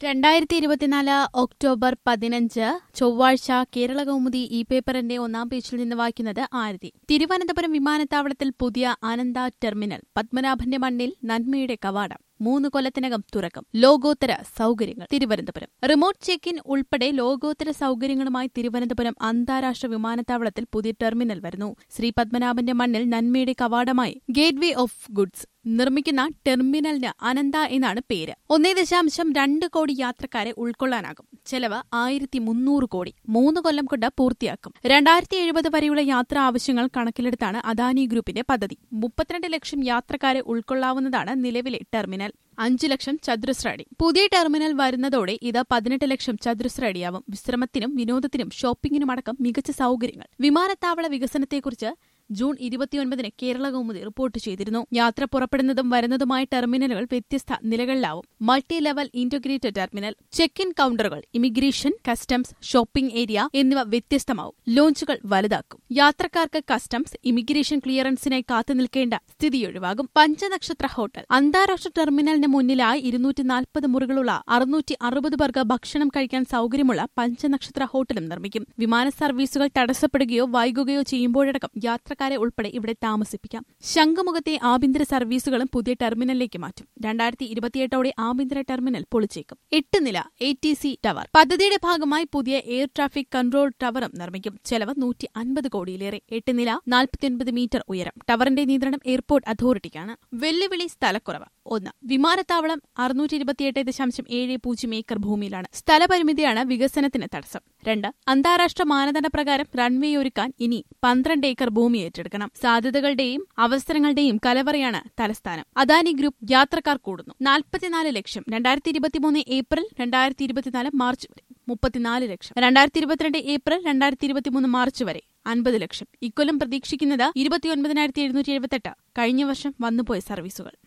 രണ്ടായിരത്തി ഇരുപത്തിനാല് ഒക്ടോബർ പതിനഞ്ച് ചൊവ്വാഴ്ച കേരള കൗമുദി ഈ പേപ്പറിന്റെ ഒന്നാം പേജിൽ നിന്ന് വായിക്കുന്നത് ആരതി തിരുവനന്തപുരം വിമാനത്താവളത്തിൽ പുതിയ അനന്ത ടെർമിനൽ പത്മനാഭന്റെ മണ്ണിൽ നന്മയുടെ കവാടം മൂന്ന് കൊല്ലത്തിനകം തുറക്കും ലോകോത്തര സൗകര്യങ്ങൾ തിരുവനന്തപുരം റിമോട്ട് ചെക്ക് ഇൻ ഉൾപ്പെടെ ലോകോത്തര സൗകര്യങ്ങളുമായി തിരുവനന്തപുരം അന്താരാഷ്ട്ര വിമാനത്താവളത്തിൽ പുതിയ ടെർമിനൽ വരുന്നു ശ്രീ പത്മനാഭന്റെ മണ്ണിൽ നന്മയുടെ കവാടമായി ഗേറ്റ് വേ ഓഫ് ഗുഡ്സ് നിർമ്മിക്കുന്ന ടെർമിനലിന് അനന്ത എന്നാണ് പേര് ഒന്നേ ദശാംശം രണ്ട് കോടി യാത്രക്കാരെ ഉൾക്കൊള്ളാനാകും ചെലവ് ആയിരത്തി മുന്നൂറ് കോടി മൂന്ന് കൊല്ലം കൊണ്ട് പൂർത്തിയാക്കും രണ്ടായിരത്തി എഴുപത് വരെയുള്ള യാത്രാ ആവശ്യങ്ങൾ കണക്കിലെടുത്താണ് അദാനി ഗ്രൂപ്പിന്റെ പദ്ധതി മുപ്പത്തിരണ്ട് ലക്ഷം യാത്രക്കാരെ ഉൾക്കൊള്ളാവുന്നതാണ് നിലവിലെ ടെർമിനൽ അഞ്ചു ലക്ഷം ചതുരശ്ര അടി പുതിയ ടെർമിനൽ വരുന്നതോടെ ഇത് പതിനെട്ട് ലക്ഷം ചതുരശ്ര അടിയാവും വിശ്രമത്തിനും വിനോദത്തിനും ഷോപ്പിംഗിനുമടക്കം മികച്ച സൗകര്യങ്ങൾ വിമാനത്താവള വികസനത്തെക്കുറിച്ച് ജൂൺ ഇരുപത്തിയൊൻപതിന് കേരള കൗമുദി റിപ്പോർട്ട് ചെയ്തിരുന്നു യാത്ര പുറപ്പെടുന്നതും വരുന്നതുമായ ടെർമിനലുകൾ വ്യത്യസ്ത നിലകളിലാവും multi level integrated terminal check in കൌണ്ടറുകൾ ഇമിഗ്രേഷൻ കസ്റ്റംസ് ഷോപ്പിംഗ് ഏരിയ എന്നിവ വ്യത്യസ്തമാവും ലോഞ്ചുകൾ വലുതാക്കും യാത്രക്കാർക്ക് കസ്റ്റംസ് ഇമിഗ്രേഷൻ ക്ലിയറൻസിനായി കാത്തുനിൽക്കേണ്ട സ്ഥിതിയൊഴിവാകും പഞ്ചനക്ഷത്ര ഹോട്ടൽ അന്താരാഷ്ട്ര ടെർമിനലിന് മുന്നിലായി ഇരുന്നൂറ്റി നാൽപ്പത് മുറികളുള്ള അറുന്നൂറ്റി അറുപത് പേർക്ക് ഭക്ഷണം കഴിക്കാൻ സൗകര്യമുള്ള പഞ്ചനക്ഷത്ര ഹോട്ടലും നിർമ്മിക്കും വിമാന സർവീസുകൾ തടസ്സപ്പെടുകയോ വൈകുകയോ ചെയ്യുമ്പോഴടക്കം യാത്രക്കാരെ ഉൾപ്പെടെ ഇവിടെ താമസിപ്പിക്കാം ശംഖുമുഖത്തെ ആഭ്യന്തര സർവീസുകളും പുതിയ ടെർമിനലിലേക്ക് മാറ്റും രണ്ടായിരത്തി ഇരുപത്തിയെട്ടോടെ ആഭ്യന്തര ടെർമിനൽ പൊളിച്ചേക്കും എട്ട് നില എ ടി സി ടവർ പദ്ധതിയുടെ ഭാഗമായി പുതിയ എയർ ട്രാഫിക് കൺട്രോൾ ടവറും നിർമ്മിക്കും ചെലവ് നൂറ്റി അൻപത് കോടിയിലേറെ എട്ട് നില നാൽപ്പത്തിയൊൻപത് മീറ്റർ ഉയരം ടവറിന്റെ നിയന്ത്രണം എയർപോർട്ട് അതോറിറ്റിക്കാണ് വെല്ലുവിളി സ്ഥലക്കുറവ് ഒന്ന് വിമാനത്താവളം അറുന്നൂറ്റി ഇരുപത്തിയെട്ട് ദശാംശം ഏഴ് പൂജ്യം ഏക്കർ ഭൂമിയിലാണ് സ്ഥലപരിമിതിയാണ് വികസനത്തിന് തടസ്സം രണ്ട് അന്താരാഷ്ട്ര മാനദണ്ഡ പ്രകാരം റൺവേ ഒരുക്കാൻ ഇനി പന്ത്രണ്ട് ഏക്കർ ഭൂമി ഏറ്റെടുക്കണം സാധ്യതകളുടെയും അവസരങ്ങളുടെയും കലവറയാണ് തലസ്ഥാനം അദാനി ഗ്രൂപ്പ് യാത്രക്കാർ കൂടുന്നു നാൽപ്പത്തിനാല് ലക്ഷം രണ്ടായിരത്തി ഇരുപത്തിമൂന്ന് ഏപ്രിൽ രണ്ടായിരത്തി ഇരുപത്തിനാല് മാർച്ച് വരെ മുപ്പത്തിനാല് ലക്ഷം രണ്ടായിരത്തി ഇരുപത്തിരണ്ട് ഏപ്രിൽ രണ്ടായിരത്തി ഇരുപത്തിമൂന്ന് മാർച്ച് വരെ അൻപത് ലക്ഷം ഇക്കൊല്ലം പ്രതീക്ഷിക്കുന്നത് ഇരുപത്തിയൊൻപതിനായിരത്തി എഴുന്നൂറ്റി എഴുപത്തെട്ട് കഴിഞ്ഞ വർഷം വന്നുപോയ സർവീസുകൾ